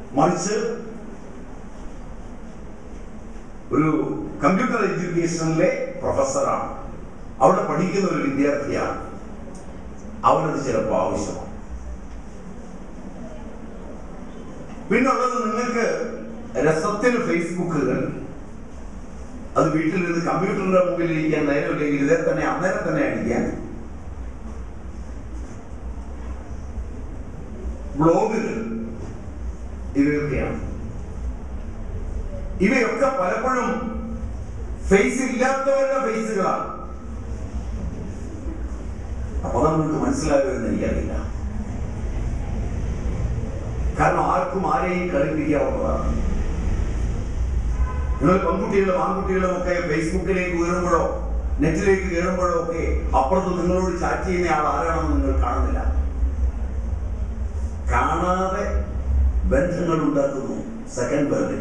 മറിച്ച് ഒരു കമ്പ്യൂട്ടർ എഡ്യൂക്കേഷനിലെ പ്രൊഫസറാണ് അവിടെ പഠിക്കുന്ന ഒരു വിദ്യാർത്ഥിയാണ് അവനത് ചിലപ്പോൾ ആവശ്യമാണ് പിന്നുള്ളത് നിങ്ങൾക്ക് രസത്തിന് ഫേസ്ബുക്കുകൾ അത് വീട്ടിലിരുന്ന് കമ്പ്യൂട്ടറിന്റെ മുമ്പിൽ ഇരിക്കാൻ നേരമില്ലെങ്കിൽ ഇതേ തന്നെ അന്നേരം തന്നെ അടിക്കാൻ ബ്ലോഗുകൾ ഇവയൊക്കെയാണ് ഇവയൊക്കെ പലപ്പോഴും ഫേസ് ഇല്ലാത്തവരുടെ ഫേസുകളാണ് അപ്പൊ നമുക്ക് മനസ്സിലാകുമെന്ന് എനിക്കറിയില്ല കാരണം ആർക്കും ആരെയും കളിപ്പിക്കാവുന്നതാണ് നിങ്ങൾ പെൺകുട്ടികളും ആൺകുട്ടികളും ഒക്കെ ഫേസ്ബുക്കിലേക്ക് കയറുമ്പോഴോ നെറ്റിലേക്ക് കയറുമ്പോഴോ ഒക്കെ അപ്പുറത്ത് നിങ്ങളോട് ചാറ്റ് ചെയ്യുന്ന ആൾ ആരാണെന്ന് നിങ്ങൾ കാണുന്നില്ല കാണാതെ ബന്ധങ്ങൾ ഉണ്ടാക്കുന്നു സെക്കൻഡ് വേൾഡിൽ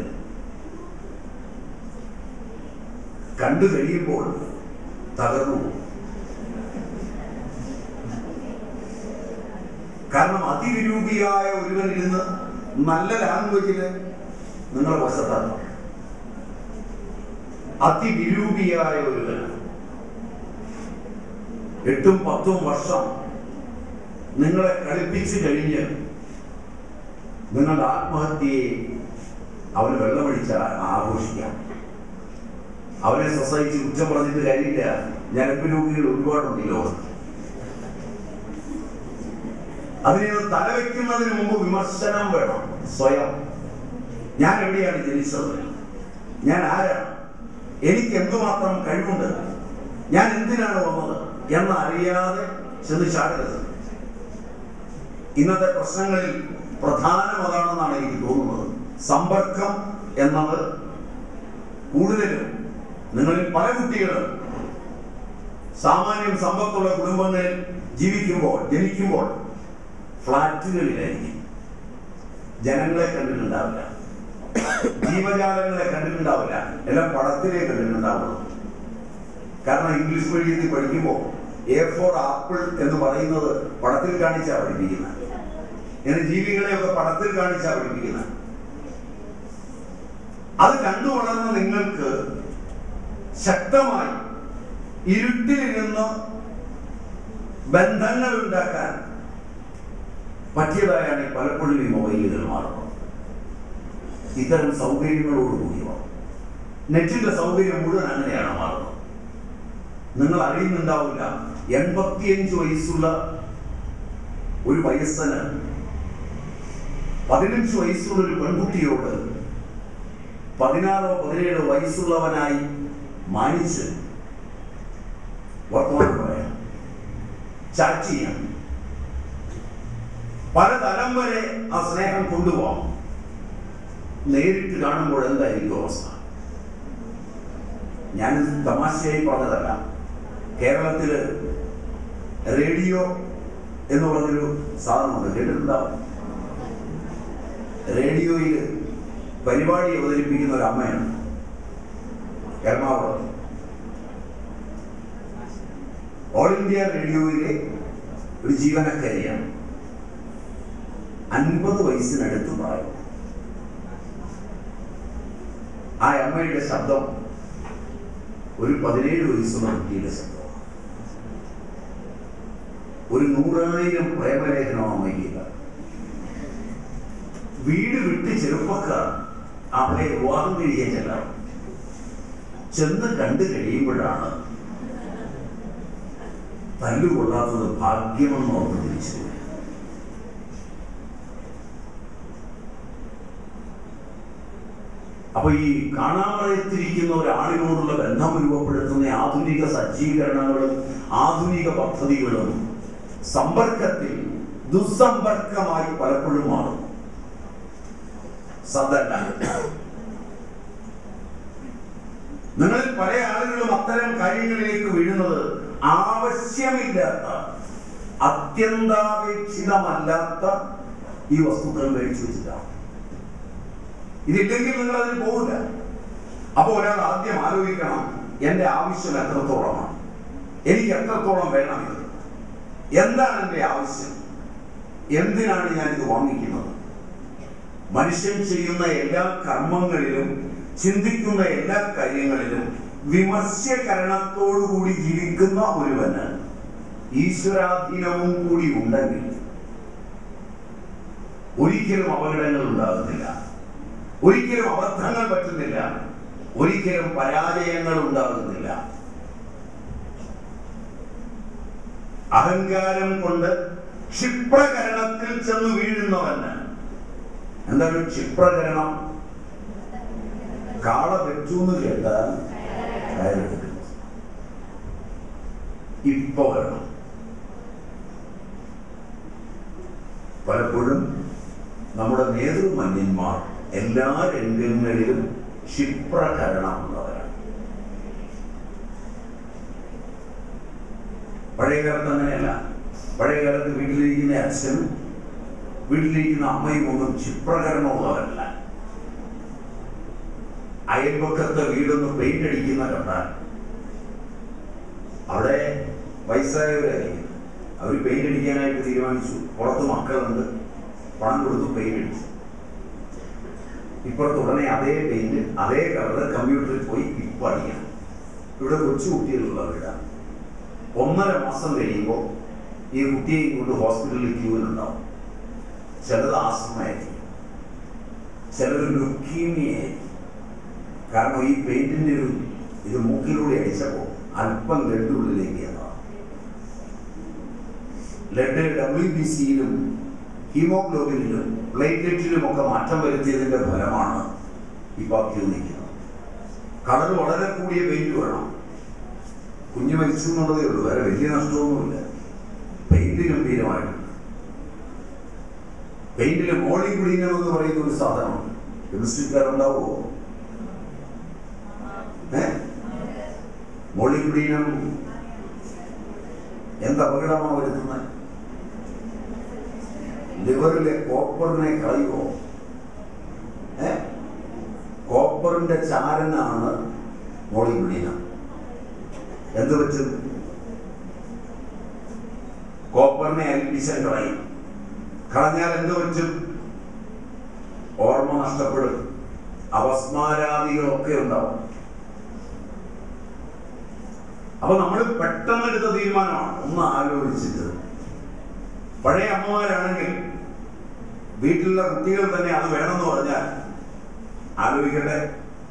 കണ്ടു കഴിയുമ്പോൾ തകർന്നു പോകും. കാരണം അതിവിരൂപിയായ ഒരുവൻ ഇരുന്ന് നല്ല ലാംഗ്വേജില് നിങ്ങളെ വശത്താണ് അതിവിരൂപിയായ ഒരുവൻ എട്ടും പത്തും വർഷം നിങ്ങളെ കളിപ്പിച്ച് കഴിഞ്ഞ് നിങ്ങളുടെ ആത്മഹത്യയെ അവന് വെള്ളമടിച്ച ആഘോഷിക്കാം അവനെ സൊസൈറ്റി കുറ്റം പറഞ്ഞിട്ട് കാര്യമില്ല ഞരമ്പ് ഒരുപാടുണ്ട് ഈ ലോകത്ത് അതിനെ തലവെക്കുന്നതിന് മുമ്പ് വിമർശനം വേണം സ്വയം ഞാൻ എവിടെയാണ് ജനിച്ചത് ഞാൻ ആരാണ് എനിക്ക് എന്തുമാത്രം കഴിവുണ്ട് ഞാൻ എന്തിനാണ് വന്നത് എന്ന് അറിയാതെ ചെന്ന് ചാടരുത് ഇന്നത്തെ പ്രശ്നങ്ങളിൽ പ്രധാനം അതാണെന്നാണ് എനിക്ക് തോന്നുന്നത് സമ്പർക്കം എന്നത് കൂടുതലും നിങ്ങളിൽ പല കുട്ടികളും സാമാന്യം സമ്പത്തുള്ള കുടുംബങ്ങളിൽ ജീവിക്കുമ്പോൾ ജനിക്കുമ്പോൾ ഫ്ലാറ്റുകളിലായിരിക്കും ജനങ്ങളെ കണ്ടിട്ടുണ്ടാവില്ല ജീവജാലങ്ങളെ കണ്ടിട്ടുണ്ടാവില്ല എല്ലാം പടത്തിലേ കണ്ടിട്ടുണ്ടാവുള്ളൂ കാരണം ഇംഗ്ലീഷ് മീഡിയത്തിൽ പഠിക്കുമ്പോൾ എ ഫോർ ആപ്പിൾ എന്ന് പറയുന്നത് പടത്തിൽ കാണിച്ചാ പഠിപ്പിക്കുന്നത് ഇങ്ങനെ ജീവികളെയൊക്കെ പടത്തിൽ കാണിച്ചാ പഠിപ്പിക്കുന്നത് അത് കണ്ടു വളർന്ന നിങ്ങൾക്ക് ശക്തമായി ഇരുട്ടിലിരുന്ന് ബന്ധങ്ങൾ ഉണ്ടാക്കാൻ പറ്റിയതായാണ് ഈ പലപ്പോഴും ഈ മൊബൈലുകൾ മാറുന്നത് ഇത്തരം സൗകര്യങ്ങളോടുകൂടിയവ നെറ്റിന്റെ സൗകര്യം മുഴുവൻ അങ്ങനെയാണ് മാറുന്നത് നിങ്ങൾ അറിയുന്നുണ്ടാവില്ല എൺപത്തിയഞ്ച് വയസ്സുള്ള ഒരു വയസ്സന് പതിനഞ്ച് വയസ്സുള്ള ഒരു പെൺകുട്ടിയോട് പതിനാറോ പതിനേഴോ വയസ്സുള്ളവനായി മാനിച്ച് വർത്തമാനം പറയാം ചാറ്റ് ചെയ്യാം പലതലം വരെ ആ സ്നേഹം കൊണ്ടുപോകാം നേരിട്ട് കാണുമ്പോൾ എന്തായിരിക്കും അവസ്ഥ ഞാൻ തമാശയായി പറഞ്ഞതല്ല കേരളത്തില് റേഡിയോ എന്ന് പറഞ്ഞൊരു സാധനമുണ്ട് കേട്ടിട്ടുണ്ടാവും റേഡിയോയിൽ പരിപാടി അവതരിപ്പിക്കുന്ന ഒരു അമ്മയാണ് എറണാകുളം ഓൾ ഇന്ത്യ റേഡിയോയിലെ ഒരു ജീവനക്കാരിയാണ് അൻപത് വയസ്സിനടുത്ത് പ്രായം ആ അമ്മയുടെ ശബ്ദം ഒരു പതിനേഴ് വയസ്സുള്ള കുട്ടിയുടെ ശബ്ദം ഒരു നൂറായിരം പ്രേമലേഖനം അമ്മയ്ക്കില്ല വീട് വിട്ട് ചെറുപ്പക്കാർ അവളെ വിവാഹം കഴിയാൻ ചെല്ലാം ചെന്ന് കണ്ടു കഴിയുമ്പോഴാണ് തല്ലുകൊള്ളാത്തത് ഭാഗ്യമെന്ന് ഓർത്ത് തിരിച്ചു പോയി. അപ്പൊ ഈ കാണാമറയത്തിരിക്കുന്ന ഒരാളിനോടുള്ള ബന്ധം രൂപപ്പെടുത്തുന്ന ആധുനിക സജ്ജീകരണങ്ങളും ആധുനിക പദ്ധതികളും സമ്പർക്കത്തിൽ ദുസ്സമ്പർക്കമായി പലപ്പോഴും മാറുന്നു സതല്ല നിങ്ങളിൽ പല ആളുകളും അത്തരം കാര്യങ്ങളിലേക്ക് വീഴുന്നത് ആവശ്യമില്ലാത്ത അത്യന്താപേക്ഷിതമല്ലാത്ത ഈ വസ്തുക്കൾ മേടിച്ചു വെച്ചിട്ടാണ് ഇതില്ലെങ്കിൽ നിങ്ങൾ അതിൽ പോകില്ല അപ്പൊ ഒരാൾ ആദ്യം ആലോചിക്കണം എന്റെ ആവശ്യം എത്രത്തോളമാണ് എനിക്ക് എത്രത്തോളം വേണം ഇത് എന്താണ് എന്റെ ആവശ്യം എന്തിനാണ് ഞാൻ ഇത് വാങ്ങിക്കുന്നത് മനുഷ്യൻ ചെയ്യുന്ന എല്ലാ കർമ്മങ്ങളിലും ചിന്തിക്കുന്ന എല്ലാ കാര്യങ്ങളിലും വിമർശ്യകരണത്തോടുകൂടി ജീവിക്കുന്ന ഒരുവന് ഈശ്വരാധീനവും കൂടി ഉണ്ടെങ്കിൽ ഒരിക്കലും അപകടങ്ങൾ ഉണ്ടാകുന്നില്ല ഒരിക്കലും അബദ്ധങ്ങൾ പറ്റുന്നില്ല ഒരിക്കലും പരാജയങ്ങൾ ഉണ്ടാകുന്നില്ല അഹങ്കാരം കൊണ്ട് ക്ഷിപ്രകരണത്തിൽ ചെന്ന് വീഴുന്നവന് എന്താണ് ക്ഷിപ്രകരണം കാള വെച്ചു എന്ന് കേട്ടാൽ കയറെടുക്കും ഇപ്പൊ വരണം പലപ്പോഴും നമ്മുടെ നേതൃമന്യന്മാർ എല്ലാ രംഗങ്ങളിലും ക്ഷിപ്രകരണമുള്ളവരാണ് പഴയ കാലത്ത് അങ്ങനെയല്ല പഴയ കാലത്ത് വീട്ടിലിരിക്കുന്ന അച്ഛനും വീട്ടിലിരിക്കുന്ന അമ്മയും ഒന്നും ക്ഷിപ്രകരണമുള്ളവരല്ല അയൽപക്കത്തെ വീടൊന്ന് പെയിന്റ് അടിക്കുന്ന കണ്ടാൽ അവിടെ വയസ്സായവരായിരിക്കും അവർ പെയിന്റ് അടിക്കാനായിട്ട് തീരുമാനിച്ചു പുറത്ത് മക്കളുണ്ട് പണം കൊടുത്ത് പെയിന്റ് അടിച്ചു ഇപ്പുറത്ത് ഉടനെ അതേ പെയിന്റ് അതേ കളറ് കമ്പ്യൂട്ടറിൽ പോയി ഇപ്പം അടിക്കണം ഇവിടെ കൊച്ചു കുട്ടികളുള്ള വീടാണ് ഒന്നര മാസം കഴിയുമ്പോൾ ഈ കുട്ടിയെയും കൊണ്ട് ഹോസ്പിറ്റലിൽ ക്യൂവിനുണ്ടാവും ചിലത് ആസ്മയായിരിക്കും ചിലത് ലുക്കീമിയായിരിക്കും കാരണം ഈ പെയിന്റിന്റെ ഒരു ഇത് മൂക്കിലൂടെ അടിച്ചപ്പോൾ അല്പം ലെഡ് ഉള്ളിലേക്ക് എന്നതാണ് ലെഡ് ഡബ്ല്യു ബി സിയിലും ഹീമോഗ്ലോബിനിലും പ്ലേറ്റ്ലെറ്റിലും ഒക്കെ മാറ്റം വരുത്തിയതിന്റെ ഫലമാണ് ഇപ്പൊ ക്യൂ നിൽക്കുന്നത് കളർ വളരെ കൂടിയ പെയിന്റ് വേണം കുഞ്ഞു മരിച്ചു എന്നുള്ളതേ ഉള്ളൂ വേറെ വലിയ നഷ്ടമൊന്നുമില്ല പെയിന്റ് ഗംഭീരമായിട്ടുണ്ട് പെയിന്റിൽ മോളിബ്ലീനം എന്ന് പറയുന്ന ഒരു സാധനമുണ്ട് കെമിസ്ട്രിക്കാരുണ്ടാവുമോ ഏ മോളിബ്ലീനം എന്ത് അപകടമാണ് വരുത്തുന്നത് ലിവറിലെ കോപ്പറിനെ കളയുമോ ഏ കോപ്പറിന്റെ ചാരനാണ് മോളിബ്ലീനം എന്ത് പറ്റും കോപ്പറിനെ അൽപ്പിച്ചാൽ കളയും കളഞ്ഞാൽ എന്ത് പറ്റും ഓർമ്മ നഷ്ടപ്പെടും അപസ്മാരാദികളൊക്കെ ഉണ്ടാവും അപ്പൊ നമ്മൾ പെട്ടെന്ന് എടുത്ത തീരുമാനമാണ് ഒന്ന് ആലോചിച്ചിട്ട് പഴയ അമ്മമാരാണെങ്കിൽ വീട്ടിലുള്ള കുട്ടികൾ തന്നെ അത് വേണമെന്ന് പറഞ്ഞാൽ ആലോചിക്കട്ടെ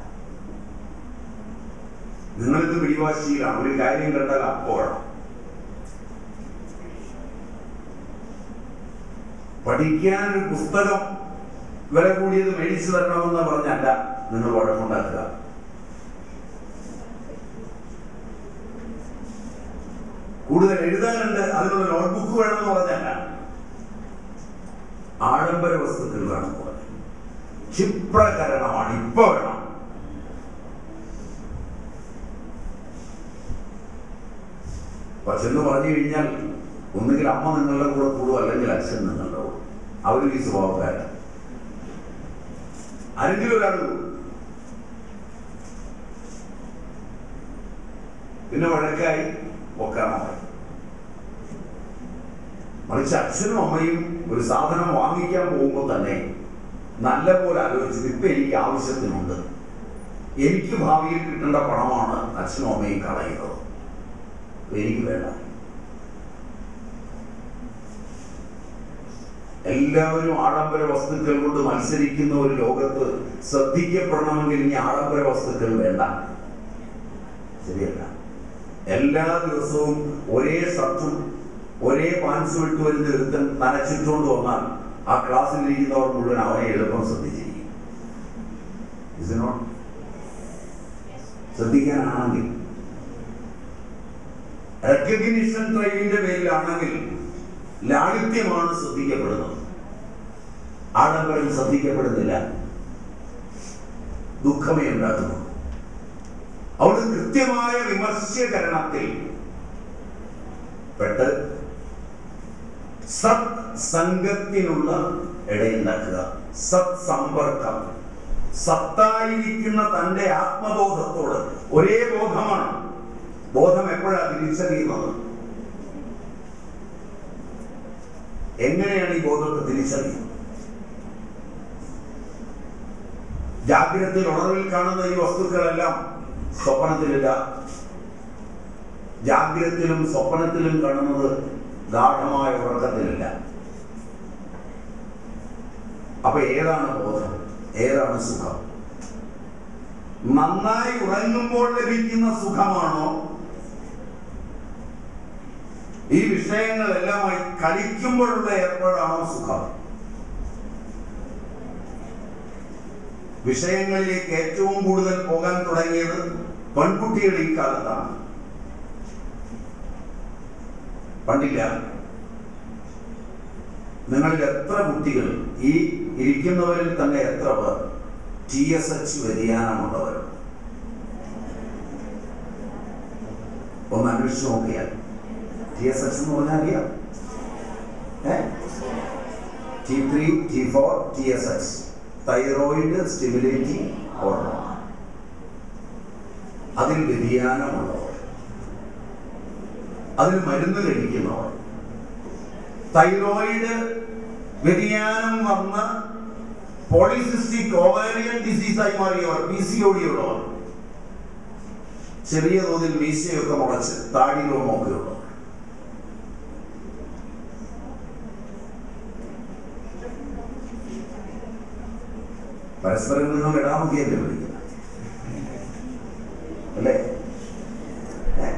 നിങ്ങളിത് പിടിവാശിയിലാണ് ഒരു കാര്യം കണ്ടാൽ അപ്പോഴാണ് പഠിക്കാൻ ഒരു പുസ്തകം വില കൂടിയത് മേടിച്ചു തരണമെന്ന് പറഞ്ഞല്ല നിങ്ങൾ വഴക്കുണ്ടാക്കുക കൂടുതൽ എഴുതാനുണ്ട് അതിനുള്ള നോട്ട്ബുക്ക് വേണമെന്ന് പറഞ്ഞല്ല ആഡംബര വസ്തുക്കൾ വേണമെന്ന് പറഞ്ഞു ക്ഷിപ്രകരണമാണ് ഇപ്പൊ വേണം പക്ഷെന്ന് പറഞ്ഞു കഴിഞ്ഞാൽ ഒന്നുകിൽ അമ്മ നിങ്ങളുടെ കൂടെ കൂടും അല്ലെങ്കിൽ അച്ഛൻ നിങ്ങളുടെ കൂടെ അവരും ഈ സ്വഭാവക്കാരാണ് ആരെങ്കിലും ഒരാൾ കൂടും പിന്നെ വഴക്കായി ഒക്കാണായി മറിച്ച് അച്ഛനും അമ്മയും ഒരു സാധനം വാങ്ങിക്കാൻ പോകുമ്പോൾ തന്നെ നല്ല പോലെ ആലോചിച്ചത് ഇപ്പൊ എനിക്ക് ആവശ്യത്തിനുണ്ട് എനിക്ക് ഭാവിയിൽ കിട്ടേണ്ട പണമാണ് അച്ഛനും അമ്മയും കളയുന്നത് എനിക്ക് വേണ്ട എല്ലാവരും ആഡംബര വസ്തുക്കൾ കൊണ്ട് മത്സരിക്കുന്ന ഒരു ലോകത്ത് ശ്രദ്ധിക്കപ്പെടണമെങ്കിൽ ഇനി ആഡംബര വസ്തുക്കൾ വേണ്ട ശരിയല്ല എല്ലാ ദിവസവും ഒരേ ഷർട്ടും ഒരേ പാൻസ് വിട്ട് വരുന്ന ഒരുത്തൻ നനച്ചിട്ടുകൊണ്ട് വന്നാൽ ആ ക്ലാസ്സിൽ ഇരിക്കുന്നവർ മുഴുവൻ അവനെ എളുപ്പം ശ്രദ്ധിച്ചിരിക്കും Is it not? ശ്രദ്ധിക്കാനാണെങ്കിൽ റെക്കഗ്നിഷൻ ഡ്രൈവിന്റെ പേരിലാണെങ്കിൽ ലാളിത്യമാണ് ശ്രദ്ധിക്കപ്പെടുന്നത് ആഡംബരം ശ്രദ്ധിക്കപ്പെടുന്നില്ല ദുഃഖമേ ഉണ്ടാകുന്നു അവിടെ കൃത്യമായ വിമർശ്യകരണത്തിൽ പെട്ട് സത് സംഘത്തിനുള്ള ഇടയുണ്ടാക്കുക സത് സമ്പർക്കം സത്തായിരിക്കുന്ന തന്റെ ആത്മബോധത്തോട് ഒരേ ബോധമാണ് ബോധം എപ്പോഴാണ് തിരിച്ചറിയുന്നത് എങ്ങനെയാണ് ഈ ബോധത്തെ തിരിച്ചറിയുന്നത് ജാഗ്രതയിൽ ഉണർവിൽ കാണുന്ന ഈ വസ്തുക്കളെല്ലാം സ്വപ്നത്തിലില്ല ജാഗ്രതയിലും സ്വപ്നത്തിലും കാണുന്നത് ഗാഠമായ ഉറക്കത്തിലില്ല അപ്പൊ ഏതാണ് ബോധം ഏതാണ് സുഖം നന്നായി ഉറങ്ങുമ്പോൾ ലഭിക്കുന്ന സുഖമാണോ ഈ വിഷയങ്ങളെല്ലാമായി കളിക്കുമ്പോഴുള്ള ഏർപ്പാടാണോ സുഖം വിഷയങ്ങളിലേക്ക് ഏറ്റവും കൂടുതൽ പോകാൻ തുടങ്ങിയത് പെൺകുട്ടികൾ ഈ കാലത്താണ് പണ്ടില്ല നിങ്ങളിൽ എത്ര കുട്ടികൾ ഈ ഇരിക്കുന്നവരിൽ തന്നെ എത്ര പേർ ടി എസ് എച്ച് വ്യതിയാനമുള്ളവരുണ്ട് ഒന്ന് അന്വേഷിച്ച് നോക്കിയാൽ ടി എസ് എച്ച് എന്ന് പറഞ്ഞാൽ അറിയാം T three T four T S H thyroid stimulating hormone അതിൽ വ്യതിയാനമുള്ളവർ അതിന് മരുന്ന് കഴിക്കുന്നവർ തൈറോയിഡ് വ്യതിയാനം വന്ന് പോളിസിസ്റ്റിക് ഓവേറിയൻ ഡിസീസായി മാറിയവർ പി സി ഒ ഡി ഉള്ളവർ ചെറിയ തോതിൽ മീശയൊക്കെ മുളച്ച് താടി രോമമൊക്കെ ഉള്ളവർ പരസ്പരം നിങ്ങൾ ഇടാമൊക്കെയല്ലേ വിളിക്കുന്നത് അല്ലേ ഏ?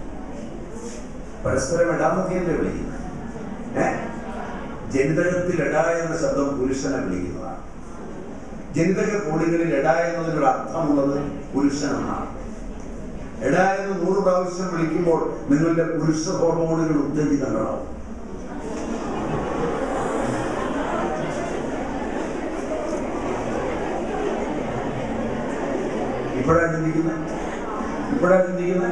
പരസ്പരം ഇടാമൊക്കെയല്ലേ വിളിക്കുന്നത് ഏ ജനിതകത്തിൽ എട എന്ന ശബ്ദം പുരുഷനെ വിളിക്കുന്നതാണ് ജനിതക കോടുകളിൽ എട എന്നതിനൊരു അർത്ഥമുള്ളത് പുരുഷനെന്നാണ് എട എന്ന് നൂറ് പ്രാവശ്യം വിളിക്കുമ്പോൾ നിങ്ങളുടെ പുരുഷ ഹോർമോണുകൾ ഉത്തേജിതങ്ങളാവും ഇപ്പോഴാ ചിന്തിക്കുന്നത് ഇപ്പോഴാ ചിന്തിക്കുന്നത്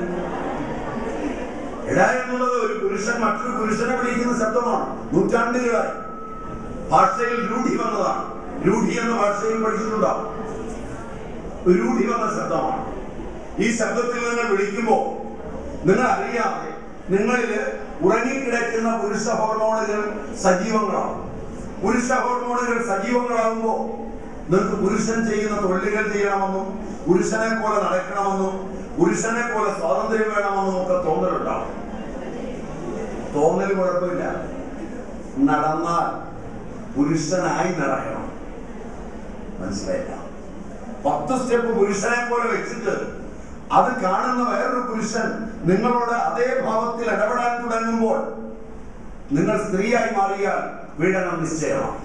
എട എന്നുള്ളത് ഒരു പുരുഷൻ മറ്റൊരു പുരുഷനെ വിളിക്കുന്ന ശബ്ദമാണ് നൂറ്റാണ്ടുകളായി ഭാഷയിൽ രൂഢി വന്നതാണ് രൂഢി എന്ന ഭാഷയിൽ പഠിച്ചിട്ടുണ്ടാവും രൂഢി വന്ന ശബ്ദമാണ് ഈ ശബ്ദത്തിൽ നിങ്ങൾ വിളിക്കുമ്പോൾ നിങ്ങൾ അറിയാതെ നിങ്ങളില് ഉറങ്ങിക്കിടക്കുന്ന പുരുഷ ഹോർമോണുകൾ സജീവങ്ങളാവും പുരുഷ ഹോർമോണുകൾ സജീവങ്ങളാകുമ്പോൾ നിങ്ങൾക്ക് പുരുഷൻ ചെയ്യുന്ന തൊഴിലുകൾ ചെയ്യണമെന്നും പുരുഷനെ പോലെ നടക്കണമെന്നും പുരുഷനെ പോലെ സ്വാതന്ത്ര്യം വേണമെന്നും ഒക്കെ തോന്നലുണ്ടാവും തോന്നൽ കുഴപ്പമില്ല നടന്നാൽ പുരുഷനായി നടക്കണം മനസ്സിലായില്ല പത്ത് സ്റ്റെപ്പ് പുരുഷനെ പോലെ വെച്ചിട്ട് അത് കാണുന്ന വേറൊരു പുരുഷൻ നിങ്ങളോട് അതേ ഭാവത്തിൽ ഇടപെടാൻ തുടങ്ങുമ്പോൾ നിങ്ങൾ സ്ത്രീയായി മാറിയാൽ പീഡനം നിശ്ചയമാണ്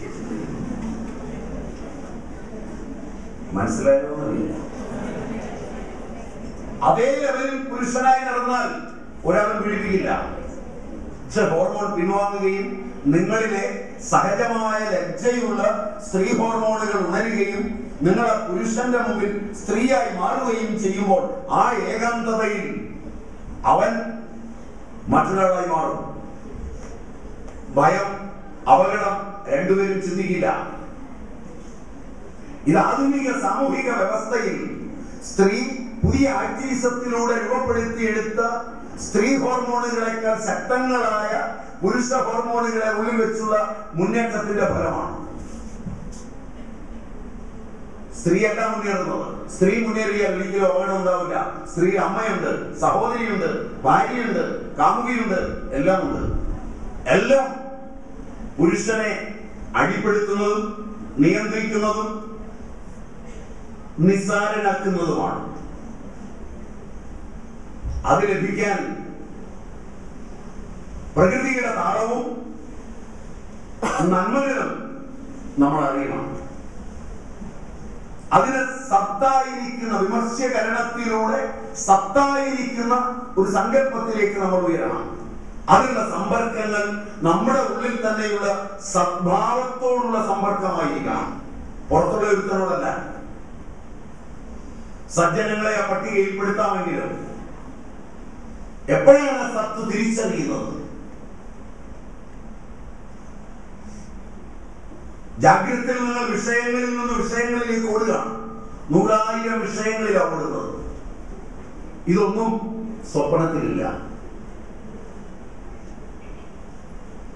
മനസ്സിലായോ എന്നറിയില്ല അതേ ലെവലിൽ പുരുഷനായി നടന്നാൽ ഒരാളും പീഡിപ്പിക്കില്ല പക്ഷെ ഹോർമോൺ പിൻവാങ്ങുകയും നിങ്ങളിലെ സഹജമായ ലജ്ജയുള്ള സ്ത്രീ ഹോർമോണുകൾ ഉണരുകയും നിങ്ങൾ ആ പുരുഷന്റെ മുമ്പിൽ സ്ത്രീയായി മാറുകയും ചെയ്യുമ്പോൾ ആ ഏകാന്തതയിൽ അവൻ മറ്റൊരാളായി മാറും ഭയം അപകടം രണ്ടുപേരും ചിന്തിക്കില്ല ഇത് ആധുനിക സാമൂഹിക വ്യവസ്ഥയിൽ സ്ത്രീ പുതിയ ആക്ടിവിസത്തിലൂടെ രൂപപ്പെടുത്തിയെടുത്ത സ്ത്രീ ഹോർമോണുകളെക്കാൾ ശക്തങ്ങളായ പുരുഷ ഹോർമോണുകളെ ഉള്ളിൽ വെച്ചുള്ള മുന്നേറ്റത്തിന്റെ ഫലമാണ് സ്ത്രീയല്ല മുന്നേറുന്നത് സ്ത്രീ മുന്നേറിയാൽ ഒരിക്കലും അപകടം ഉണ്ടാവില്ല സ്ത്രീ അമ്മയുണ്ട് സഹോദരിയുണ്ട് ഭാര്യയുണ്ട് കാമുകിയുണ്ട് എല്ലാം ഉണ്ട് എല്ലാം പുരുഷനെ അടിപ്പെടുത്തുന്നതും നിയന്ത്രിക്കുന്നതും നിസ്സാരനാക്കുന്നതുമാണ് അത് ലഭിക്കാൻ പ്രകൃതിയുടെ താളവും നന്മകളും നമ്മൾ അറിയണം അതിന് സത്തായിരിക്കുന്ന വിമർശകരണത്തിലൂടെ സത്തായിരിക്കുന്ന ഒരു സങ്കല്പത്തിലേക്ക് നമ്മൾ ഉയരണം അതിനുള്ള സമ്പർക്കങ്ങൾ നമ്മുടെ ഉള്ളിൽ തന്നെയുള്ള സദ്ഭാവത്തോടുള്ള സമ്പർക്കമായിരിക്കണം പുറത്തുള്ള ഒരുത്തനോടല്ല സജ്ജനങ്ങളെ ആ പട്ടികയിൽപ്പെടുത്താമെങ്കിലും എപ്പോഴാണ് സത്ത് തിരിച്ചറിയുന്നത് ജാഗ്രതയിൽ നിങ്ങൾ വിഷയങ്ങളിൽ നിന്ന് വിഷയങ്ങളിലേക്ക് ഓടുകയാണ് നൂറായിരം വിഷയങ്ങളിലാണ് ഓടുന്നത് ഇതൊന്നും സ്വപ്നത്തിലില്ല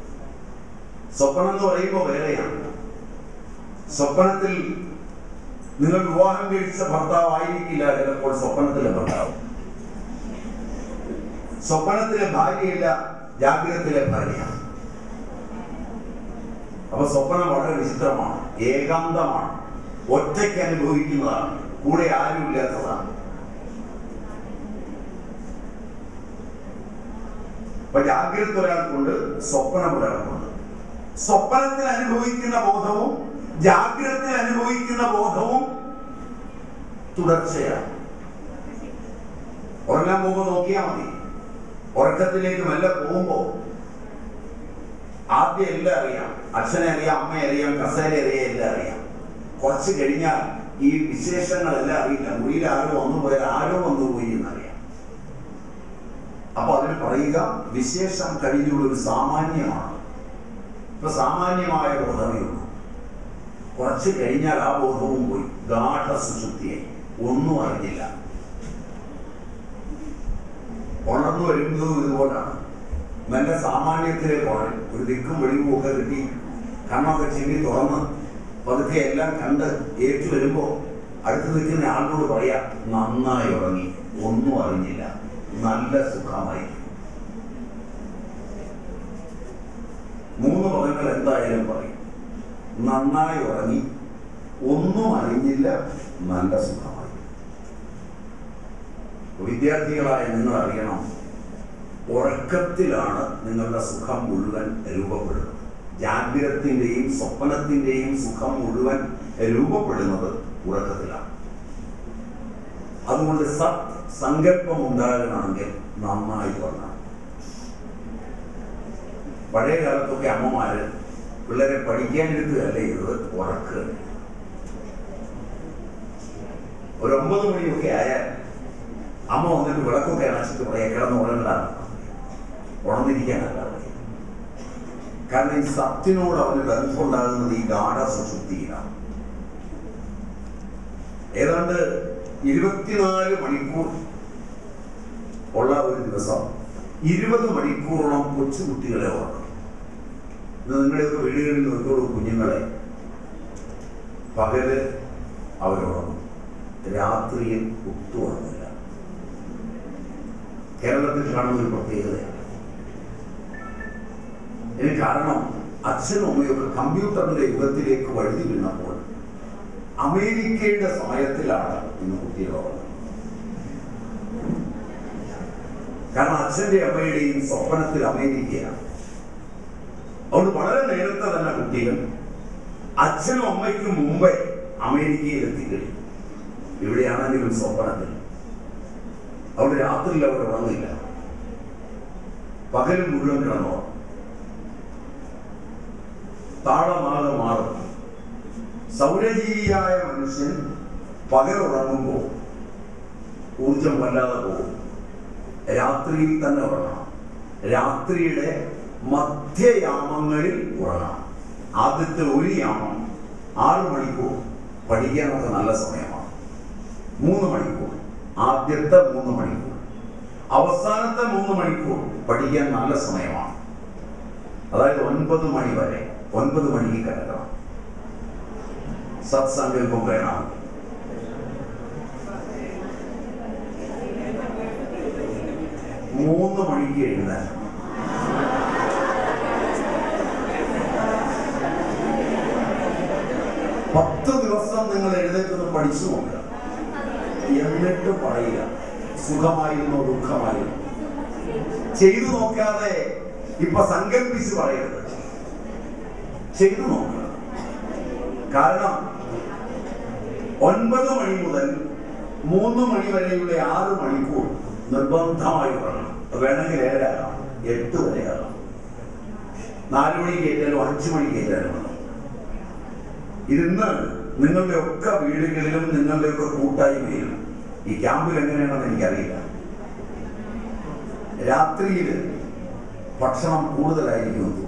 സ്വപ്നം എന്ന് പറയുമ്പോൾ വേറെയാണ് സ്വപ്നത്തിൽ നിങ്ങൾ വിവാഹം കഴിച്ച ഭർത്താവ് ആയിരിക്കില്ല ചിലപ്പോൾ സ്വപ്നത്തിലെ ഭർത്താവ് സ്വപ്നത്തിലെ ഭാര്യയില്ല ജാഗ്രതത്തിലെ ഭാര്യ അപ്പൊ സ്വപ്നം വളരെ വിചിത്രമാണ് ഏകാന്തമാണ് ഒറ്റയ്ക്ക് അനുഭവിക്കുന്നതാണ് കൂടെ ആരുമില്ലാത്തതാണ് അപ്പൊ ജാഗ്രത ഒരാൾക്കുണ്ട് സ്വപ്നം ഒരാൾക്കുണ്ട് സ്വപ്നത്തിൽ അനുഭവിക്കുന്ന ബോധവും ജാഗ്രതത്തിൽ അനുഭവിക്കുന്ന ബോധവും തുടർച്ചയാണ് ഉറങ്ങാൻ പോകുമ്പോൾ നോക്കിയാൽ മതി ഉറക്കത്തിലേക്ക് മെല്ലെ പോകുമ്പോൾ ആദ്യം എല്ലാം അറിയാം അച്ഛനെ അറിയാം അമ്മയെ അറിയാം കസേര അറിയാം എല്ലാം അറിയാം കുറച്ച് കഴിഞ്ഞാൽ ഈ വിശേഷങ്ങളെല്ലാം അറിയില്ല മുറിയിൽ ആരോ വന്നു പോയാൽ ആരോ വന്നു പോയി എന്നറിയാം അപ്പൊ അതിന് പറയുക വിശേഷം കഴിഞ്ഞുള്ള ഒരു സാമാന്യമാണ് ഇപ്പൊ സാമാന്യമായ ബോധമേ ഉള്ളൂ കുറച്ച് കഴിഞ്ഞാൽ ആ ബോധവും പോയി ഗാഠ സുശുദ്ധിയായി ഒന്നും അറിഞ്ഞില്ല ഉണർന്നു വരുന്നതും ഇതുപോലാണ് നല്ല സാമാന്യത്തിലേക്ക് ഉണരും ഒരു ദിക്കും വെളിവും ഒക്കെ കിട്ടി കണ്ണൊക്കെ ചിമ്മി തുറന്ന് പതുക്കെ എല്ലാം കണ്ട് ഏറ്റു വരുമ്പോ അടുത്ത് നിൽക്കുന്ന ആളിനോട് പറയാ നന്നായി ഉറങ്ങി ഒന്നും അറിഞ്ഞില്ല നല്ല സുഖമായി മൂന്ന് പദങ്ങൾ എന്തായാലും പറയും നന്നായി ഉറങ്ങി ഒന്നും അറിഞ്ഞില്ല നല്ല സുഖമായി വിദ്യാർത്ഥികളായ നിങ്ങൾ അറിയണം ഉറക്കത്തിലാണ് നിങ്ങളുടെ സുഖം മുഴുവൻ രൂപപ്പെടുന്നത് ജാഗ്രതത്തിന്റെയും സ്വപ്നത്തിന്റെയും സുഖം മുഴുവൻ രൂപപ്പെടുന്നത് ഉറക്കത്തിലാണ് അതുകൊണ്ട് സത് സങ്കല്പം ഉണ്ടാകണമെങ്കിൽ നന്നായി ഉറങ്ങണം പഴയ കാലത്തൊക്കെ അമ്മമാര് പിള്ളേരെ പഠിക്കാനിരുത്തുകയല്ല ചെയ്തത് ഉറക്കുക ഒരു ഒമ്പത് മണിയൊക്കെ ആയാൽ അമ്മ വന്നിട്ട് വിളക്കൊക്കെ അണച്ചിട്ട് പറയാ കിടന്ന് ഉറങ്ങലാണ് ഉണർന്നിരിക്കാനല്ല പറയുക. കാരണം ഈ സത്തിനോട് അവന് ബന്ധമുണ്ടാകുന്നത് ഈ ഗാഠ സുശുദ്ധിയിലാണ് ഏതാണ്ട് ഇരുപത്തിനാല് മണിക്കൂർ ഉള്ള ഒരു ദിവസം ഇരുപത് മണിക്കൂറോളം കൊച്ചുകുട്ടികളെ ഉറങ്ങും ഇത് നിങ്ങളുടെയൊക്കെ വീടുകളിൽ നോക്കിയോളൂ കുഞ്ഞുങ്ങളെ പകല് അവരുറങ്ങും രാത്രിയിൽ ഒട്ടും ഉറങ്ങില്ല കേരളത്തിൽ കാണുന്ന ഒരു പ്രത്യേകതയാണ് ഇതിന് കാരണം അച്ഛനും അമ്മയൊക്കെ കമ്പ്യൂട്ടറിന്റെ യുഗത്തിലേക്ക് വഴുതി വീണപ്പോൾ അമേരിക്കയുടെ സമയത്തിലാണ് ഇന്ന് കുട്ടികൾ ഉറങ്ങുന്നത് കാരണം അച്ഛന്റെ അമ്മയുടെയും സ്വപ്നത്തിൽ അമേരിക്കയാണ് അതുകൊണ്ട് വളരെ നേരത്തെ തന്നെ കുട്ടികൾ അച്ഛനും അമ്മയ്ക്കും മുമ്പേ അമേരിക്കയിൽ എത്തിക്കഴിഞ്ഞു ഇവിടെയാണെങ്കിലും സ്വപ്നത്തിൽ അവിടെ രാത്രിയിൽ അവർ ഉറങ്ങില്ല പകൽ മുഴുവൻ കിടന്നോ താളമാകെ മാറും സൗരജീവിയായ മനുഷ്യൻ പകൽ ഉറങ്ങുമ്പോൾ ഊർജം വല്ലാതെ പോകും രാത്രിയിൽ തന്നെ ഉറങ്ങണം രാത്രിയുടെ മധ്യയാമങ്ങളിൽ ഉറങ്ങണം ആദ്യത്തെ ഒരു യാമം ആറ് മണിക്കൂർ പഠിക്കാനൊക്കെ നല്ല സമയമാണ് മൂന്ന് മണിക്കൂർ ആദ്യത്തെ മൂന്ന് മണിക്കൂർ അവസാനത്തെ മൂന്ന് മണിക്കൂർ പഠിക്കാൻ നല്ല സമയമാണ് അതായത് ഒൻപത് മണി വരെ ഒൻപത് മണിക്ക് കിടക്കണം സത്സങ്കല്പം വേണം മൂന്ന് മണിക്ക് എഴുതാൻ പത്ത് ദിവസം നിങ്ങൾ എഴുന്നേറ്റൊന്ന് പഠിച്ചു നോക്കുക എന്നിട്ട് പറയുക സുഖമായിരുന്നോ ദുഃഖമായിരുന്നോ ചെയ്തു നോക്കാതെ ഇപ്പൊ സങ്കല്പിച്ച് പറയരുത് ചെയ്തു നോക്കുക കാരണം ഒൻപത് മണി മുതൽ മൂന്ന് മണി വരെയുള്ള ആറ് മണിക്കൂർ നിർബന്ധമായി ഉറങ്ങണം അത് വേണമെങ്കിൽ ഏഴാകാം എട്ട് വരെ ആകാം നാല് മണിക്ക് കയറ്റാലും അഞ്ചു മണിക്ക് കയറ്റാലും വേണം ഇതിന്ന് നിങ്ങളുടെ ഒക്കെ വീടുകളിലും നിങ്ങളുടെ ഒക്കെ കൂട്ടായ്മയിലും ഈ ക്യാമ്പിൽ എങ്ങനെയാണെന്ന് എനിക്കറിയില്ല രാത്രിയിൽ ഭക്ഷണം കൂടുതലായിരിക്കും എന്ന് തോന്നുന്നു.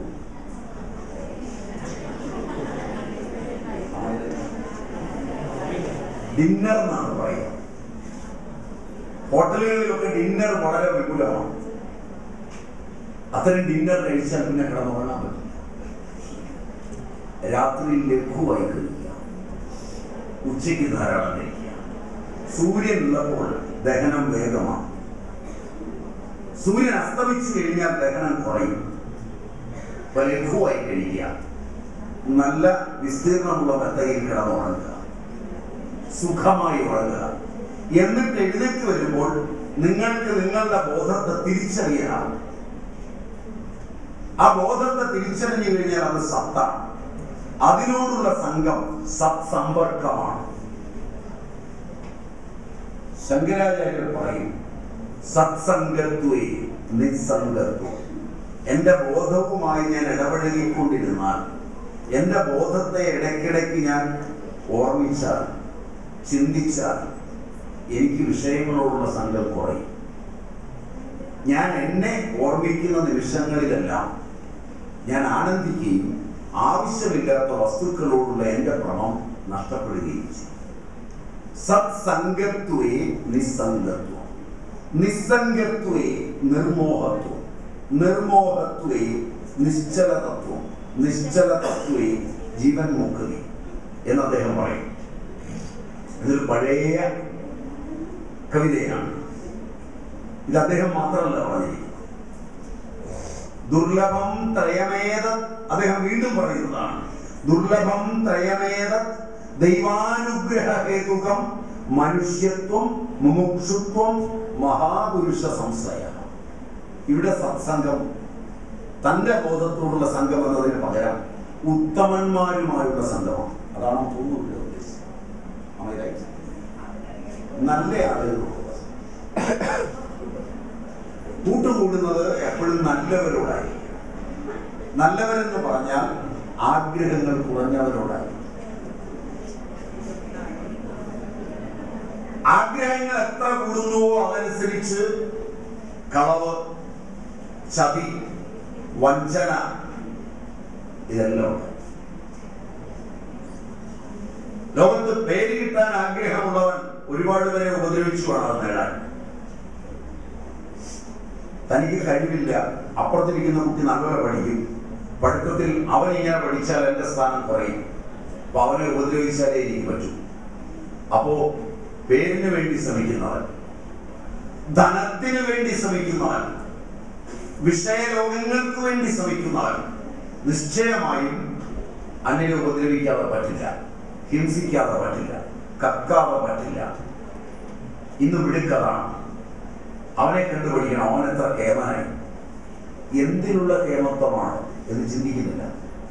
ഡിന്നർ എന്നാണ് പറയുക ഹോട്ടലുകളിലൊക്കെ ഡിന്നർ വളരെ വിപുലമാണ് അത്തരം ഡിന്നർ കഴിച്ചാൽ പിന്നെ കിടന്നുറങ്ങാൻ പറ്റില്ല രാത്രി ലഘുവായി കഴിക്കുക ഉച്ചയ്ക്ക് ധാരാളം കഴിക്കുക സൂര്യൻ ഉള്ളപ്പോൾ ദഹനം വേഗമാണ് സൂര്യൻ അസ്തമിച്ചു കഴിഞ്ഞാൽ ദഹനം കുറയും അപ്പൊ ലഘുവായി കഴിക്കുക നല്ല വിസ്തീർണമുള്ള മെത്തയിൽ കിടന്നുറങ്ങുക സുഖമായി ഉറങ്ങുക എന്നിട്ട് എഴുന്നേറ്റ് വരുമ്പോൾ നിങ്ങൾക്ക് നിങ്ങളുടെ ബോധത്തെ തിരിച്ചറിയണം ആ ബോധത്തെ തിരിച്ചറിഞ്ഞു കഴിഞ്ഞാൽ അത് സത്താണ് അതിനോടുള്ള സംഘം സത് സമ്പർക്കമാണ് ശങ്കരാചാര്യർ പറയും സത്സംഗത്വേ നിസ്സംഗത്വം എന്റെ ബോധവുമായി ഞാൻ ഇടപഴകിക്കൊണ്ടിരുന്നാൽ എന്റെ ബോധത്തെ ഇടയ്ക്കിടയ്ക്ക് ഞാൻ ഓർമ്മിച്ചാൽ ചിന്തിച്ചാൽ എനിക്ക് വിഷയങ്ങളോടുള്ള സംഘം കുറയും ഞാൻ എന്നെ ഓർമ്മിക്കുന്ന നിമിഷങ്ങളിലെല്ലാം ഞാൻ ആനന്ദിക്കുകയും ആവശ്യമില്ലാത്ത വസ്തുക്കളോടുള്ള എൻ്റെ ഭ്രമം നഷ്ടപ്പെടുകയും ചെയ്യും സത്സംഗത്വേ നിസ്സംഗത്വം നിസ്സംഗത്വേ നിർമോഹത്വം നിർമോഹത്വേ നിശ്ചലതത്വം നിശ്ചലതത്വേ ജീവൻ മുക്തി എന്ന് അദ്ദേഹം പറയും ഇതൊരു പഴയ കവിതയാണ് ഇത് അദ്ദേഹം മാത്രമല്ല പറഞ്ഞിരിക്കുന്നത് ദുർലഭം ത്രയമേത അദ്ദേഹം വീണ്ടും പറയുന്നതാണ് ദുർലഭം ത്രയമേത ദൈവാനുഗ്രഹ ഹേതുകം മനുഷ്യത്വം മുമുക്ഷുത്വം മഹാപുരുഷ സംശയ ഇവിടെ സത്സംഗം തന്റെ ബോധത്തോടുള്ള സംഘം എന്നതിന് പകരം ഉത്തമന്മാരുമായുള്ള സംഘമാണ് അതാണ് തോന്നുന്നു ഇവിടെ ഉദ്ദേശിച്ചത് Am I right? നല്ല ആളുകളുള്ളത് കൂട്ടുകൂടുന്നത് എപ്പോഴും നല്ലവരോടായി നല്ലവരെന്ന് പറഞ്ഞാൽ ആഗ്രഹങ്ങൾ കുറഞ്ഞവരോടായി ആഗ്രഹങ്ങൾ എത്ര കൂടുന്നുവോ അതനുസരിച്ച് കളവ് ചതി വഞ്ചന ഇതെല്ലാം ഉണ്ട് ലോകത്ത് പേര് കിട്ടാൻ ആഗ്രഹമുള്ളവൻ ഒരുപാട് പേരെ ഉപദ്രവിച്ചു വേണം അത് നേടാൻ തനിക്ക് കഴിവില്ല അപ്പുറത്തിരിക്കുന്ന കുട്ടി നല്ലപോലെ പഠിക്കും പഠിത്തത്തിൽ അവൻ ഇങ്ങനെ പഠിച്ചാൽ എന്റെ സ്ഥാനം കുറയും അപ്പൊ അവനെ ഉപദ്രവിച്ചാലേ എനിക്ക് പറ്റൂ അപ്പോ പേരിന് വേണ്ടി ശ്രമിക്കുന്നവൻ ധനത്തിന് വേണ്ടി ശ്രമിക്കുന്നവൻ വിഷയലോകങ്ങൾക്ക് വേണ്ടി ശ്രമിക്കുന്നവൻ നിശ്ചയമായും അന്യനെ ഉപദ്രവിക്കാതെ പറ്റില്ല ഹിംസിക്കാതെ പറ്റില്ല കക്കാതെ പറ്റില്ല ഇന്ന് വിടുക്കതാണ് അവനെ കണ്ടുപിടിക്കണം അവൻ എത്ര കേമനായി എന്തിനുള്ള കേമത്വമാണ് എന്ന് ചിന്തിക്കുന്നില്ല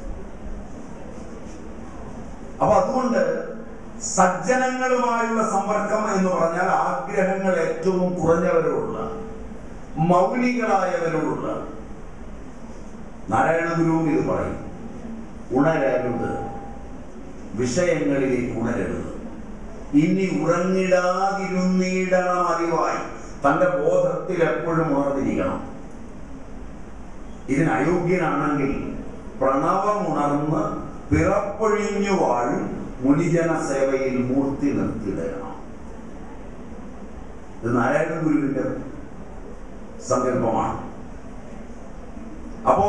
അപ്പൊ അതുകൊണ്ട് സജ്ജനങ്ങളുമായുള്ള സമ്പർക്കം എന്ന് പറഞ്ഞാൽ ആഗ്രഹങ്ങൾ ഏറ്റവും കുറഞ്ഞവരോടുള്ള മൗനികളായവരോടുള്ള നാരായണ ഗുരുവും ഇത് പറയും ഉണരരുത് വിഷയങ്ങളിലേക്ക് ഉണരരുത് ഇനി ഉറങ്ങിടാതിരുന്നിടണം അറിവായി തന്റെ ബോധത്തിൽ എപ്പോഴും ഉണർന്നിരിക്കണം ഇതിന് അയോഗ്യനാണെങ്കിൽ പ്രണവമുണർന്ന് പിറപ്പൊഴിഞ്ഞു വാഴും മുനിജന സേവയിൽ മൂർത്തി നിർത്തിയിടണം ഇത് നാരായണ ഗുരുവിന്റെ സങ്കല്പമാണ് അപ്പോ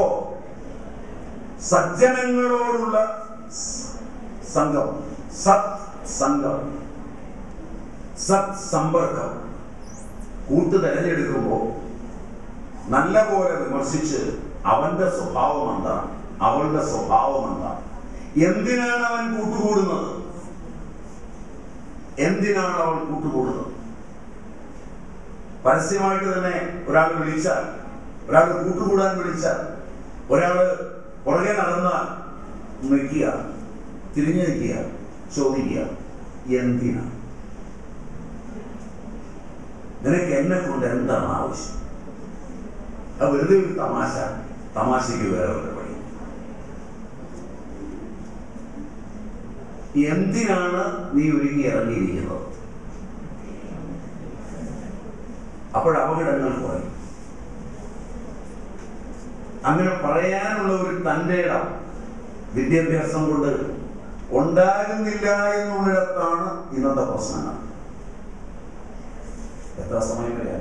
സജ്ജനങ്ങളോടുള്ള സംഘം സത് സംഘം സത് സമ്പർക്കം കൂട്ട് തെരഞ്ഞെടുക്കുമ്പോൾ നല്ല പോലെ വിമർശിച്ച് അവന്റെ സ്വഭാവം എന്താണ് അവളുടെ സ്വഭാവം എന്താണ് എന്തിനാണ് അവൻ കൂട്ടുകൂടുന്നത് എന്തിനാണ് അവൾ കൂട്ടുകൂടുന്നത് പരസ്യമായിട്ട് തന്നെ ഒരാൾ വിളിച്ചാൽ ഒരാൾ കൂട്ടുകൂടാൻ വിളിച്ചാൽ ഒരാള് പുറകെ നടന്നാൽ നിൽക്കുക തിരിഞ്ഞു നിൽക്കുക ചോദിക്കുക എന്തിനാ നിനക്ക് എന്നെ കൊണ്ട് എന്താണ് ആവശ്യം അത് വെറുതെ ഒരു തമാശ തമാശയ്ക്ക് വേറെ ഒരു വഴി എന്തിനാണ് നീ ഒരുങ്ങി ഇറങ്ങിയിരിക്കുന്നത് അപ്പോൾ അപകടങ്ങൾ കുറയും അങ്ങനെ പറയാനുള്ള ഒരു തൻ്റെ ഇടം വിദ്യാഭ്യാസം കൊണ്ട് ഉണ്ടാകുന്നില്ല എന്നുള്ളിടത്താണ് ഇന്നത്തെ പ്രശ്നങ്ങൾ എത്ര സമയം വരെ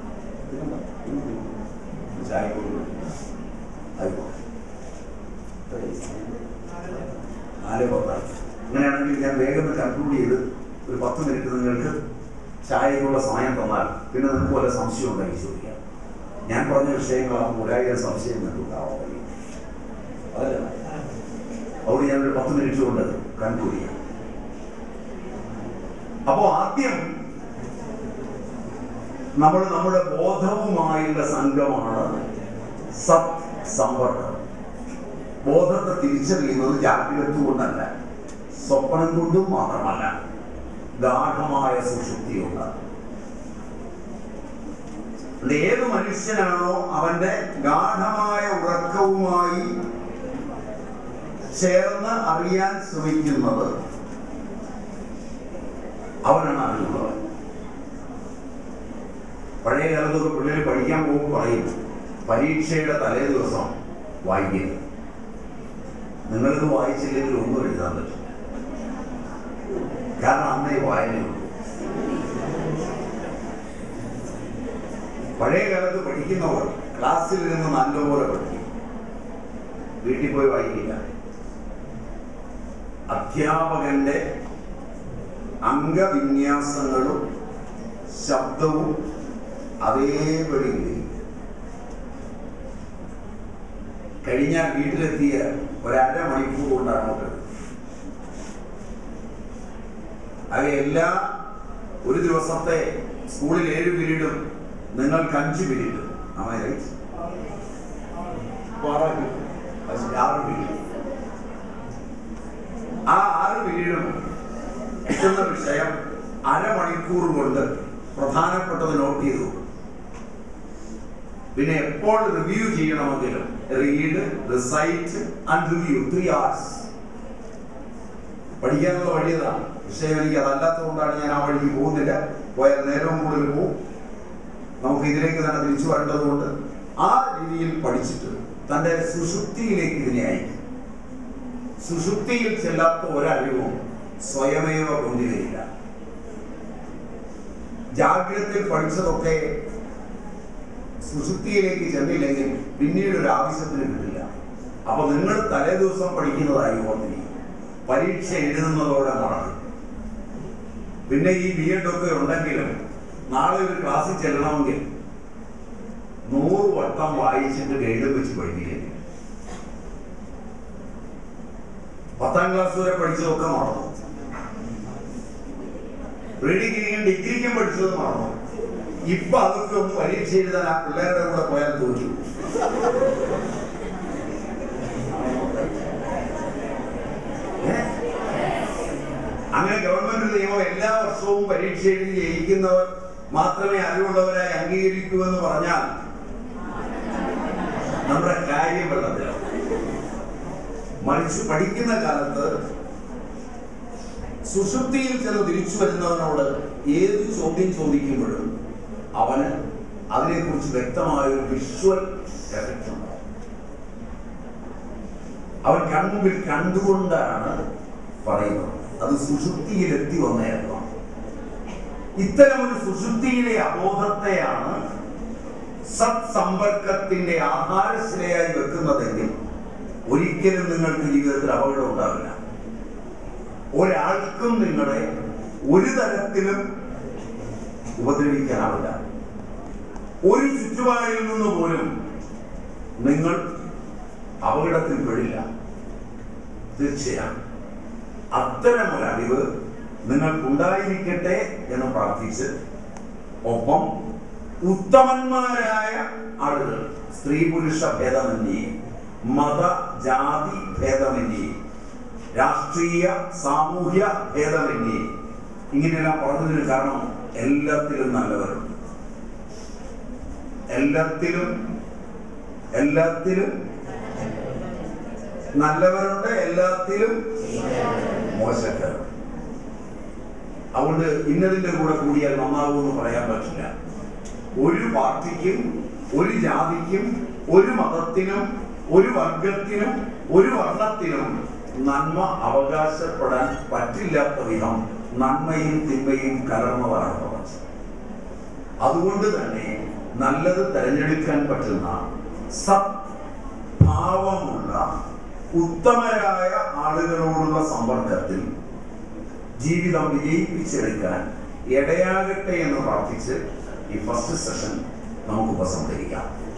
ചായ ആയിക്കോട്ടെ നാല് പത്തായി അങ്ങനെയാണെങ്കിൽ ഞാൻ വേഗം കൺക്ലൂഡ് ചെയ്ത് ഒരു പത്ത് മിനിറ്റ് നിങ്ങൾക്ക് ചായക്കുള്ള സമയം തന്നാൽ പിന്നെ നിങ്ങൾക്ക് വല്ല സംശയം ഉണ്ടെങ്കിൽ ചോദിക്കാം ഞാൻ പറഞ്ഞ വിഷയങ്ങളാകുമ്പോൾ ഒരായിരം സംശയം നിങ്ങൾക്ക് ഉണ്ടാവാൻ കഴിയും അതല്ല അതുകൊണ്ട് ഞാനൊരു പത്ത് മിനിറ്റ് കൊണ്ട് കൺക്ലൂഡ് ചെയ്യാം അപ്പോൾ ആദ്യം നമ്മൾ നമ്മുടെ ബോധവുമായുള്ള സംഘമാണ് സത് സമ്പർക്കം ബോധത്തെ തിരിച്ചറിയുന്നത് ജാഗ്രത കൊണ്ടല്ല സ്വപ്നം കൊണ്ടും മാത്രമല്ല ഗാഠമായ സുഷുപ്തിയുണ്ട് അത് ഏത് മനുഷ്യനാണോ അവന്റെ ഗാഠമായ ഉറക്കവുമായി ചേർന്ന് അറിയാൻ ശ്രമിക്കുന്നത് അവനാണ് അറിവുള്ളവൻ പഴയ കാലത്തൊക്കെ പിള്ളേർ പഠിക്കാൻ പോകുമ്പോൾ പറയും പരീക്ഷയുടെ തലേ ദിവസം വായിക്കരുത് നിങ്ങളിത് വായിച്ചില്ലെങ്കിൽ ഒന്നും എഴുതാൻ പറ്റില്ല കാരണം അന്നേ വായനയുള്ളൂ പഴയ കാലത്ത് പഠിക്കുന്നവർ ക്ലാസ്സിൽ നിന്ന് നല്ലപോലെ പഠിക്കും വീട്ടിൽ പോയി വായിക്കില്ല അധ്യാപകന്റെ അംഗവിന്യാസങ്ങളും ശബ്ദവും അതേപടി ഇരിക്കും. കഴിഞ്ഞ വീട്ടിലെത്തിയ ഒരര മണിക്കൂർ കൊണ്ടാണ് അങ്ങോട്ട് അത് എല്ലാ ഒരു ദിവസത്തെ സ്കൂളിൽ ഏഴ് പീരീഡും നിങ്ങൾക്ക് അഞ്ച് പീരീഡ് ആറ് പീരീഡ് ആ ആറ് പീരീഡും കിട്ടുന്ന വിഷയം അരമണിക്കൂർ കൊണ്ട് പ്രധാനപ്പെട്ടത് നോട്ട് ചെയ്തു പിന്നെ എപ്പോൾ റിവ്യൂ ചെയ്യണമെങ്കിലും read recite and review three hours പഠിക്കാനുള്ള വഴി അതാണ് വിഷയം എനിക്ക് അതല്ലാത്തതുകൊണ്ടാണ് ഞാൻ ആ വഴിക്ക് പോകുന്നില്ല പോയാൽ നേരവും കൂടുതൽ പോകും നമുക്ക് ഇതിലേക്ക് തന്നെ തിരിച്ചു വരേണ്ടതുകൊണ്ട് ആ രീതിയിൽ പഠിച്ചിട്ട് തൻ്റെ സുഷുപ്തിയിലേക്ക് ഇതിനെ അയക്കും സുഷുപ്തിയിൽ ചെല്ലാത്ത ഒരറിവും സ്വയമേവ കൊണ്ടുവരില്ല ജാഗ്രതയിൽ പഠിച്ചതൊക്കെ സുഷുപ്തിയിലേക്ക് ചെന്നില്ലെങ്കിൽ പിന്നീട് ഒരു ആവശ്യത്തിന് കിട്ടില്ല അപ്പൊ നിങ്ങൾ തലേ ദിവസം പഠിക്കുന്നതായി ഓർത്തിരിക്കും പരീക്ഷ എഴുതുന്നതോടെ മറക്കും പിന്നെ ഈ ബി എഡ് ഒക്കെ ഉണ്ടെങ്കിലും നാളെ ഒരു ക്ലാസ്സിൽ ചെല്ലണമെങ്കിൽ നൂറ് വട്ടം വായിച്ചിട്ട് ഗൈഡ് വെച്ച് പഠിപ്പിക്കുന്നു പത്താം ക്ലാസ് വരെ പഠിച്ചതൊക്കെ മറന്നു പ്രീഡിഗ്രിക്കും ഡിഗ്രിക്കും പഠിച്ചത് മറന്നു ഇപ്പൊ അതൊക്കെ ഒന്ന് പരീക്ഷ എഴുതാൻ ആ പിള്ളേരുടെ കൂടെ പോയാൽ തോറ്റു ഏ? അങ്ങനെ ഗവൺമെന്റ് നിയമം എല്ലാ വർഷവും പരീക്ഷ എഴുതി ജയിക്കുന്നവർ മാത്രമേ അറിവുള്ളവരായി അംഗീകരിക്കൂ എന്ന് പറഞ്ഞാൽ നമ്മുടെ കാര്യം വെള്ളത്തിലാണ് മറിച്ച് പഠിക്കുന്ന കാലത്ത് സുഷുപ്തിയിൽ ചെന്ന് തിരിച്ചു വരുന്നവനോട് ഏത് ചോദ്യം ചോദിക്കുമ്പോഴും അവന് അതിനെക്കുറിച്ച് വ്യക്തമായ ഒരു വിഷ്വൽ എഫക്റ്റ് ഉണ്ടാവും അവൻ കൺമുമ്പിൽ കണ്ടുകൊണ്ടാണ് പറയുന്നത് അത് സുഷുപ്തിയിൽ എത്തി വന്നേക്കാം ഇത്തരം ഒരു സുഷുപ്തിയിലെ അബോധത്തെയാണ് സത് സമ്പർക്കത്തിന്റെ ആധാരശിലയായി വെക്കുന്നതെങ്കിൽ ഒരിക്കലും നിങ്ങൾക്ക് ജീവിതത്തിൽ അപകടം ഉണ്ടാവില്ല ഒരാൾക്കും നിങ്ങളെ ഒരു തരത്തിലും ഉപദ്രവിക്കാനാവില്ല ഒരു ചുറ്റുപാടിൽ നിന്ന് പോലും നിങ്ങൾ അപകടത്തിൽ പെടില്ല തീർച്ചയാണ് അത്തരം ഒരു അറിവ് നിങ്ങൾക്കുണ്ടായിരിക്കട്ടെ എന്ന് പ്രാർത്ഥിച്ച് ഒപ്പം ഉത്തമന്മാരായ ആളുകൾ സ്ത്രീ പുരുഷ ഭേദമന്യേ മത ജാതി ഭേദമന്യേ രാഷ്ട്രീയ സാമൂഹ്യ ഭേദമന്യേ ഇങ്ങനെയെല്ലാം പറഞ്ഞതിന് കാരണം എല്ലാത്തിലും നല്ലവരുണ്ട് എല്ലാത്തിലും എല്ലാത്തിലും നല്ലവരുണ്ട് എല്ലാത്തിലും മോശക്കാരുണ്ട് അതുകൊണ്ട് ഇന്നതിന്റെ കൂടെ കൂടിയാൽ നന്നാകുമെന്ന് പറയാൻ പറ്റില്ല ഒരു പാർട്ടിക്കും ഒരു ജാതിക്കും ഒരു മതത്തിനും ഒരു വർഗത്തിനും ഒരു വർണ്ണത്തിനും നന്മ അവകാശപ്പെടാൻ പറ്റില്ലാത്ത വിധം നന്മയും തിന്മയും കലർന്നതാണ് പ്രപഞ്ചം അതുകൊണ്ട് തന്നെ നല്ലത് തിരഞ്ഞെടുക്കാൻ പറ്റുന്ന സത്ഭാവമുള്ള ഉത്തമരായ ആളുകളോടുള്ള സമ്പർക്കത്തിൽ ജീവിതം വിജയിപ്പിച്ചെടുക്കാൻ ഇടയാകട്ടെ എന്ന് പ്രാർത്ഥിച്ച് ഈ ഫസ്റ്റ് സെഷൻ നമുക്ക് ഉപസംഹരിക്കാം